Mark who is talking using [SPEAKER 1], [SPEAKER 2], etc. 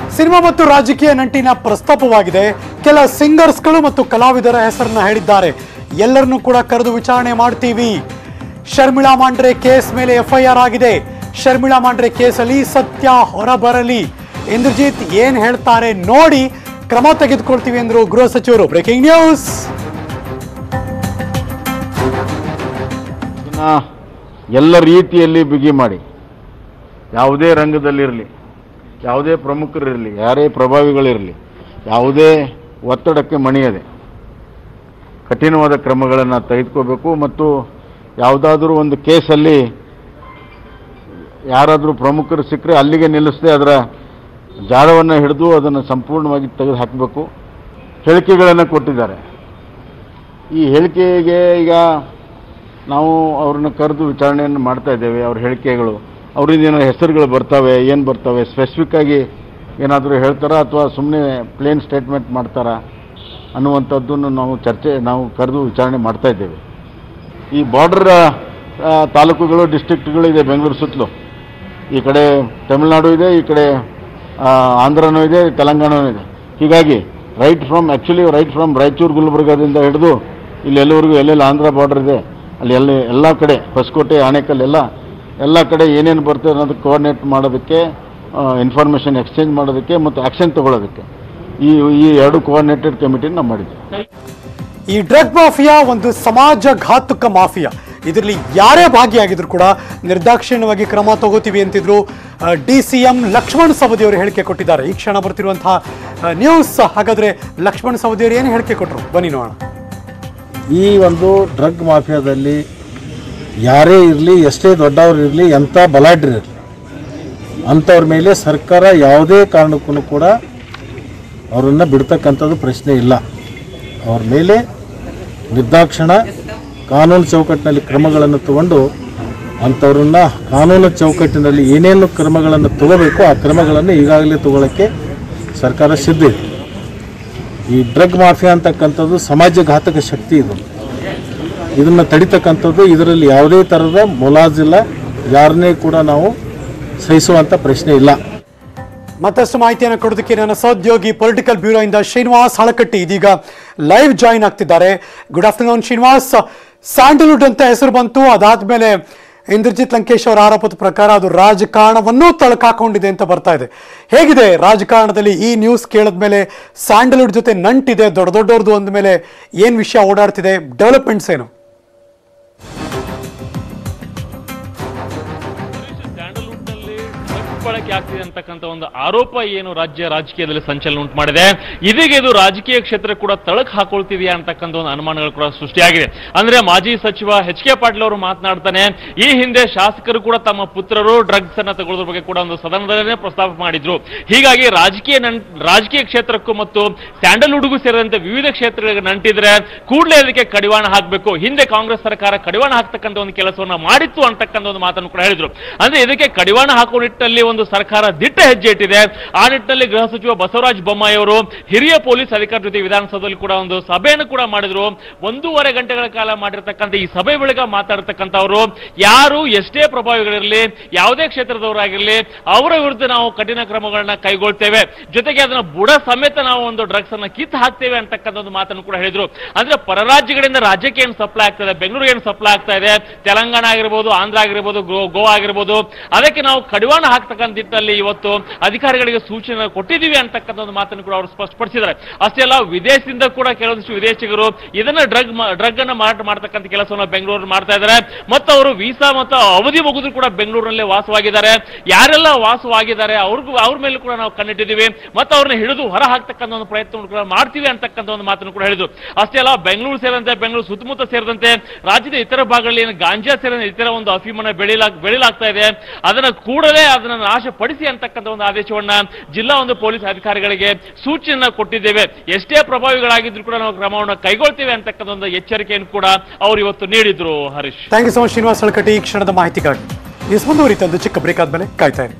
[SPEAKER 1] cinema ಮತ್ತು ರಾಜಕೀಯ ನಂಟಿನ ಪ್ರಸ್ತಾಪವಾಗಿದೆ ಕೆಲ ಸಿಂಗರ್ಸ್ಗಳು ಮತ್ತು ಕಲಾವಿದರ ಹೆಸರನ್ನ ಹೇಳಿದ್ದಾರೆ ಎಲ್ಲರನ್ನೂ ಕೂಡ ಕರೆದು ವಿಚಾರಣೆ ಮಾಡ್ತೀವಿ ಶರ್ಮಿಳಾ ಮಾಂಡ್ರೆ ಕೇಸ್ ಮೇಲೆ ಎಫ್ಐಆರ್ ಆಗಿದೆ ಶರ್ಮಿಳಾ ಮಾಂಡ್ರೆ ಕೇಸಲ್ಲಿ ಸತ್ಯ ಹೊರಬರಲಿ ಇಂದ್ರಜಿತ್ ಏನ್ ಹೇಳ್ತಾರೆ ನೋಡಿ ಕ್ರಮ ತೆಗೆದುಕೊಳ್ತೀವಿ ಎಂದರು ಗೃಹ ಸಚಿವರು ಬ್ರೇಕಿಂಗ್ ನ್ಯೂಸ್
[SPEAKER 2] ಇದನ್ನ ಎಲ್ಲ ರೀತಿಯಲ್ಲಿ ಬಿಗಿ ಮಾಡಿ ಯಾವುದೇ ರಂಗದಲ್ಲಿರಲಿ ಯಾವುದೇ ಪ್ರಮುಖರಿರಲಿ ಯಾರೇ ಪ್ರಭಾವಿಗಳಿರಲಿ ಯಾವುದೇ ಒತ್ತಡಕ್ಕೆ ಮಣಿಯದೆ ಕಠಿಣವಾದ ಕ್ರಮಗಳನ್ನು ತೆಗೆದುಕೋಬೇಕು ಮತ್ತು ಯಾವುದಾದ್ರೂ ಒಂದು ಕೇಸಲ್ಲಿ ಯಾರಾದರೂ ಪ್ರಮುಖರು ಸಿಕ್ಕರೆ ಅಲ್ಲಿಗೆ ನಿಲ್ಲಿಸದೆ ಅದರ ಜಾಡವನ್ನು ಹಿಡಿದು ಅದನ್ನು ಸಂಪೂರ್ಣವಾಗಿ ತೆಗೆದು ಹಾಕಬೇಕು ಹೇಳಿಕೆಗಳನ್ನು ಕೊಟ್ಟಿದ್ದಾರೆ ಈ ಹೇಳಿಕೆಗೆ ಈಗ ನಾವು ಅವ್ರನ್ನ ಕರೆದು ವಿಚಾರಣೆಯನ್ನು ಮಾಡ್ತಾ ಇದ್ದೇವೆ ಅವ್ರ ಹೇಳಿಕೆಗಳು ಅವರಿಂದ ಏನೋ ಹೆಸರುಗಳು ಬರ್ತವೆ ಏನು ಬರ್ತವೆ ಸ್ಪೆಸಿಫಿಕ್ ಆಗಿ ಏನಾದರೂ ಹೇಳ್ತಾರಾ ಅಥವಾ ಸುಮ್ಮನೆ ಪ್ಲೇನ್ ಸ್ಟೇಟ್ಮೆಂಟ್ ಮಾಡ್ತಾರಾ ಅನ್ನುವಂಥದ್ದನ್ನು ನಾವು ಚರ್ಚೆ ನಾವು ಕರೆದು ವಿಚಾರಣೆ ಮಾಡ್ತಾ ಇದ್ದೇವೆ ಈ ಬಾರ್ಡರ್ ತಾಲೂಕುಗಳು ಡಿಸ್ಟ್ರಿಕ್ಟ್ಗಳು ಇದೆ ಬೆಂಗಳೂರು ಸುತ್ತಲೂ ಈ ಕಡೆ ತಮಿಳುನಾಡು ಇದೆ ಈ ಕಡೆ ಆ, ಆಂಧ್ರನೂ ಇದೆ ತೆಲಂಗಾಣನೂ ಇದೆ ಹೀಗಾಗಿ right from actually right from Raichur ಗುಲ್ಬರ್ಗದಿಂದ ಹಿಡಿದು ಇಲ್ಲಿ ಎಲ್ಲವರೆಗೂ ಎಲ್ಲೆಲ್ಲಿ ಆಂಧ್ರ ಬಾರ್ಡರ್ ಇದೆ ಅಲ್ಲಿ ಎಲ್ಲ ಎಲ್ಲ ಕಡೆ ಹೊಸಕೋಟೆ ಆಣೆಕಲ್ ಎಲ್ಲ ಎಲ್ಲ ಕಡೆ ಏನೇನು ಬರ್ತದೆ ಅನ್ನೋದಕ್ಕೆ ಕೋಆರ್ಡಿನೇಟ್ ಮಾಡೋದಕ್ಕೆ ಇನ್ಫಾರ್ಮೇಷನ್ ಎಕ್ಸ್ಚೇಂಜ್ ಮಾಡೋದಕ್ಕೆ ಮತ್ತು ಆ್ಯಕ್ಷನ್ ತಗೊಳ್ಳೋದಕ್ಕೆ ಈ ಈ ಎರಡು ಕೋಆರ್ಡಿನೇಟೆಡ್ ಕಮಿಟಿನ ನಾವು ಮಾಡಿದ್ದೀವಿ
[SPEAKER 1] ಈ ಡ್ರಗ್ ಮಾಫಿಯಾ ಒಂದು ಸಮಾಜ ಘಾತುಕ ಮಾಫಿಯಾ ಇದರಲ್ಲಿ ಯಾರೇ ಭಾಗಿಯಾಗಿದ್ರು ಕೂಡ ನಿರ್ದಾಕ್ಷಿಣ್ಯವಾಗಿ ಕ್ರಮ ತಗೋತೀವಿ ಅಂತಿದ್ರು D C M Lakshman Savadi ಅವರು ಹೇಳಿಕೆ ಕೊಟ್ಟಿದ್ದಾರೆ ಈ ಕ್ಷಣ ಬರ್ತಿರುವಂತಹ ನ್ಯೂಸ್ ಹಾಗಾದ್ರೆ ಲಕ್ಷ್ಮಣ್ ಸವದಿ ಅವರು ಏನು ಹೇಳಿಕೆ ಕೊಟ್ಟರು ಬನ್ನಿ ನೋಡೋಣ
[SPEAKER 3] ಈ ಒಂದು ಡ್ರಗ್ ಮಾಫಿಯಾದಲ್ಲಿ ಯಾರೇ ಇರಲಿ ಎಷ್ಟೇ ದೊಡ್ಡವರು ಇರಲಿ ಎಂಥ ಬಲಾಢ್ಯರು ಇರಲಿ ಅಂಥವ್ರ ಮೇಲೆ ಸರ್ಕಾರ ಯಾವುದೇ ಕಾರಣಕ್ಕೂ ಕೂಡ ಅವರನ್ನು ಬಿಡ್ತಕ್ಕಂಥದ್ದು ಪ್ರಶ್ನೆ ಇಲ್ಲ ಅವ್ರ ಮೇಲೆ ನಿರ್ದಾಕ್ಷಣ ಕಾನೂನು ಚೌಕಟ್ಟಿನಲ್ಲಿ ಕ್ರಮಗಳನ್ನು ತಗೊಂಡು ಅಂಥವ್ರನ್ನ ಕಾನೂನು ಚೌಕಟ್ಟಿನಲ್ಲಿ ಏನೇನು ಕ್ರಮಗಳನ್ನು ತಗೋಬೇಕು ಆ ಕ್ರಮಗಳನ್ನು ಈಗಾಗಲೇ ತಗೊಳ್ಳೋಕ್ಕೆ ಸರ್ಕಾರ ಸಿದ್ಧ ಇದೆ ಈ ಡ್ರಗ್ ಮಾಫಿಯಾ ಅಂತಕ್ಕಂಥದ್ದು ಸಮಾಜ ಘಾತಕ ಶಕ್ತಿ ಇದು ಇದನ್ನು ತಡಿತಕ್ಕಂಥದ್ದು ಇದರಲ್ಲಿ ಯಾವುದೇ ಥರದ ಮುಲಾಜಿಲ್ಲ ಯಾರನ್ನೇ ಕೂಡ ನಾವು ಸಹಿಸುವಂಥ ಪ್ರಶ್ನೆ ಇಲ್ಲ
[SPEAKER 1] ಮತ್ತಷ್ಟು ಮಾಹಿತಿಯನ್ನು ಕೊಡೋದಕ್ಕೆ ನನ್ನ ಸಹೋದ್ಯೋಗಿ ಪೊಲಿಟಿಕಲ್ ಬ್ಯೂರೋ ಇಂದ ಶ್ರೀನಿವಾಸ್ ಹಳಕಟ್ಟಿ ಇದೀಗ ಲೈವ್ ಜಾಯಿನ್ ಆಗ್ತಿದ್ದಾರೆ ಗುಡ್ ಆಫ್ಟರ್ನೂನ್ ಶ್ರೀನಿವಾಸ್ ಸ್ಯಾಂಡಲ್ವುಡ್ ಅಂತ ಹೆಸರು ಬಂತು ಅದಾದ್ಮೇಲೆ ಇಂದ್ರಜಿತ್ ಲಂಕೇಶ್ ಅವರ ಆರೋಪದ ಪ್ರಕಾರ ಅದು ರಾಜಕಾರಣವನ್ನೂ ತಳಕಾಕೊಂಡಿದೆ ಅಂತ ಬರ್ತಾ ಇದೆ ಹೇಗಿದೆ ರಾಜಕಾರಣದಲ್ಲಿ ಈ ನ್ಯೂಸ್ ಕೇಳಿದ್ಮೇಲೆ ಸ್ಯಾಂಡಲ್ವುಡ್ ಜೊತೆ ನಂಟಿದೆ ದೊಡ್ಡ ದೊಡ್ಡವ್ರದ್ದು ಅಂದಮೇಲೆ ಏನ್ ವಿಷಯ ಓಡಾಡ್ತಿದೆ ಡೆವಲಪ್ಮೆಂಟ್ಸ್ ಏನು
[SPEAKER 4] ಸ್ಯಾಂಡಲ್ವುಡ್ನಲ್ಲಿ ಡ್ರಗ್ಸ್ ಬಳಕೆ ಆಗ್ತಿದೆ ಅಂತಕ್ಕಂಥ ಒಂದು ಆರೋಪ ಏನು ರಾಜ್ಯ ರಾಜಕೀಯದಲ್ಲಿ ಸಂಚಲನ ಉಂಟು ಮಾಡಿದೆ ಇದೀಗ ಇದು ರಾಜಕೀಯ ಕ್ಷೇತ್ರ ಕೂಡ ತಳಕ್ ಹಾಕೊಳ್ತಿದೆಯಾ ಅಂತಕ್ಕಂಥ ಒಂದು ಅನುಮಾನಗಳು ಕೂಡ ಸೃಷ್ಟಿಯಾಗಿದೆ ಅಂದ್ರೆ ಮಾಜಿ ಸಚಿವ ಎಚ್ ಕೆ ಪಾಟೀಲ್ ಅವರು ಮಾತನಾಡ್ತಾನೆ ಈ ಹಿಂದೆ ಶಾಸಕರು ಕೂಡ ತಮ್ಮ ಪುತ್ರರು ಡ್ರಗ್ಸ್ ಅನ್ನ ತಗೊಳ್ಳೋದ್ರ ಬಗ್ಗೆ ಕೂಡ ಒಂದು ಸದನದಲ್ಲೇ ಪ್ರಸ್ತಾಪ ಮಾಡಿದ್ರು ಹೀಗಾಗಿ ರಾಜಕೀಯ ನಂ- ರಾಜಕೀಯ ಕ್ಷೇತ್ರಕ್ಕೂ ಮತ್ತು ಸ್ಯಾಂಡಲ್ವುಡ್ಗೂ ಸೇರಿದಂತೆ ವಿವಿಧ ಕ್ಷೇತ್ರಗಳಿಗೆ ನಂಟಿದ್ರೆ ಕೂಡಲೇ ಅದಕ್ಕೆ ಕಡಿವಾಣ ಹಾಕಬೇಕು ಹಿಂದೆ ಕಾಂಗ್ರೆಸ್ ಸರ್ಕಾರ ಕಡಿವಾಣ ಹಾಕ್ತಕ್ಕಂಥ ಒಂದು ಕೆಲಸವನ್ನ ಮಾಡಿತ್ತು ಅಂತಕ್ಕಂಥ ಒಂದು ಮಾತನ್ನು ಕೂಡ ಹೇಳಿದ್ರು ಅಂದ್ರೆ ಇದಕ್ಕೆ ಕಡಿವಾಣ ಹಾಕುವ ನಿಟ್ಟಿನಲ್ಲಿ ಒಂದು ಸರ್ಕಾರ ದಿಟ್ಟ ಹೆಜ್ಜೆ ಇಟ್ಟಿದೆ ಆ ನಿಟ್ಟಿನಲ್ಲಿ ಗೃಹ ಸಚಿವ ಬಸವರಾಜ ಬೊಮ್ಮಾಯಿ ಅವರು ಹಿರಿಯ ಪೊಲೀಸ್ ಅಧಿಕಾರಿ ಜೊತೆ ವಿಧಾನಸೌಧದಲ್ಲಿ ಕೂಡ ಒಂದು ಸಭೆಯನ್ನು ಕೂಡ ಮಾಡಿದ್ರು ಒಂದೂವರೆ ಗಂಟೆಗಳ ಕಾಲ ಮಾಡಿರ್ತಕ್ಕಂಥ ಈ ಸಭೆ ಬಳಿಕ ಮಾತಾಡ್ತಕ್ಕಂಥವ್ರು ಯಾರು ಎಷ್ಟೇ ಪ್ರಭಾವಿಗಳಿರಲಿ ಯಾವುದೇ ಕ್ಷೇತ್ರದವರಾಗಿರಲಿ ಅವರ ವಿರುದ್ಧ ನಾವು ಕಠಿಣ ಕ್ರಮಗಳನ್ನ ಕೈಗೊಳ್ತೇವೆ ಜೊತೆಗೆ ಅದನ್ನ ಬುಡ ಸಮೇತ ನಾವು ಒಂದು ಡ್ರಗ್ಸ್ ಅನ್ನ ಕಿತ್ತು ಹಾಕ್ತೇವೆ ಅಂತಕ್ಕಂಥ ಒಂದು ಮಾತನ್ನು ಕೂಡ ಹೇಳಿದ್ರು ಅಂದ್ರೆ ಪರರಾಜ್ಯಗಳಿಂದ ರಾಜ್ಯಕ್ಕೆ ಏನು ಸಪ್ಲೈ ಆಗ್ತದೆ ಬೆಂಗಳೂರಿಗೆ ಏನು ಸಪ್ಲೈ ಆಗ್ತಾ ಇದೆ ತೆಲಂಗಾಣ ಆಗಿರ್ಬೋದು ಆಂಧ್ರ ಆಗಿರ್ಬೋದು ಗೋ ಗೋವಾ ಆಗಿರ್ಬೋದು ಅದಕ್ಕೆ ನಾವು ಕಡಿವಾಣ ಹಾಕ್ತಕ್ಕಂಥ ನಿಟ್ಟಿನಲ್ಲಿ ಇವತ್ತು ಅಧಿಕಾರಿಗಳಿಗೆ ಸೂಚನೆ ಕೊಟ್ಟಿದ್ದೀವಿ ಅಂತಕ್ಕಂಥ ಒಂದು ಮಾತನ್ನು ಕೂಡ ಅವರು ಸ್ಪಷ್ಟಪಡಿಸಿದ್ದಾರೆ ಅಷ್ಟೇ ಅಲ್ಲ ವಿದೇಶದಿಂದ ಕೂಡ ಕೆಲವೊಂದಿಷ್ಟು ವಿದೇಶಿಗರು ಇದನ್ನ ಡ್ರಗ್ ಡ್ರಗ್ ಅನ್ನ ಮಾರಾಟ ಮಾಡ್ತಕ್ಕಂಥ ಕೆಲಸವನ್ನು ಬೆಂಗಳೂರು ಮಾಡ್ತಾ ಇದ್ದಾರೆ ಮತ್ತು ಅವರು ವೀಸಾ ಮತ್ತು ಅವಧಿ ಮುಗಿದ್ರು ಕೂಡ ಬೆಂಗಳೂರಿನಲ್ಲೇ ವಾಸವಾಗಿದ್ದಾರೆ ಯಾರೆಲ್ಲ ವಾಸವಾಗಿದ್ದಾರೆ ಅವ್ರಿಗೂ ಅವ್ರ ಮೇಲೂ ಕೂಡ ನಾವು ಕಣ್ಣಿಟ್ಟಿದ್ದೀವಿ ಮತ್ತು ಅವ್ರನ್ನ ಹಿಡಿದು ಹೊರ ಹಾಕ್ತಕ್ಕಂಥ ಒಂದು ಪ್ರಯತ್ನವನ್ನು ಕೂಡ ಮಾಡ್ತೀವಿ ಅಂತಕ್ಕಂಥ ಒಂದು ಮಾತನ್ನು ಕೂಡ ಹೇಳಿದ್ರು ಅಷ್ಟೇ ಅಲ್ಲ ಬೆಂಗಳೂರು ಸೇರಿದಂತೆ ಬೆಂಗಳೂರು ಸುತ್ತಮುತ್ತ ಸೇರಿದಂತೆ ರಾಜ್ಯದ ಇತರ ಭಾಗಗಳಲ್ಲಿ ಏನು ಗಾಂಜಾ ಸೇರಿದಂತೆ ಇತರ ಒಂದು ಅಫೀಮನ್ನ ಬೆಳಿಲಾಗ್ ಬೆಳಿಲಾಗ್ತಾ ಇದೆ ಅದನ್ನ ಕೂಡಲೇ ಅದನ್ನ ನಾಶಪಡಿಸಿ ಅಂತಕ್ಕಂಥ ಒಂದು ಆದೇಶವನ್ನ ಜಿಲ್ಲಾ ಒಂದು ಪೊಲೀಸ್ ಅಧಿಕಾರಿಗಳಿಗೆ ಸೂಚನೆಯನ್ನ ಕೊಟ್ಟಿದ್ದೇವೆ ಎಷ್ಟೇ ಪ್ರಭಾವಿಗಳಾಗಿದ್ರು ಕೂಡ ನಾವು ಕ್ರಮವನ್ನು ಕೈಗೊಳ್ತೇವೆ ಅಂತಕ್ಕಂಥ ಒಂದು ಎಚ್ಚರಿಕೆಯನ್ನು ಕೂಡ ಅವರು ಇವತ್ತು ನೀಡಿದ್ರು Harish
[SPEAKER 1] thank you so much Srinivas Halakatti ಈ ಕ್ಷಣದ ಮಾಹಿತಿಗಾಗಿ ನ್ಯೂಸ್ ಮುಂದುವರಿತಂದು ಚಿಕ್ಕ ಬ್ರೇಕ್ ಆದ್ಮೇಲೆ ಕಾಯ್ತಾ ಇರಿ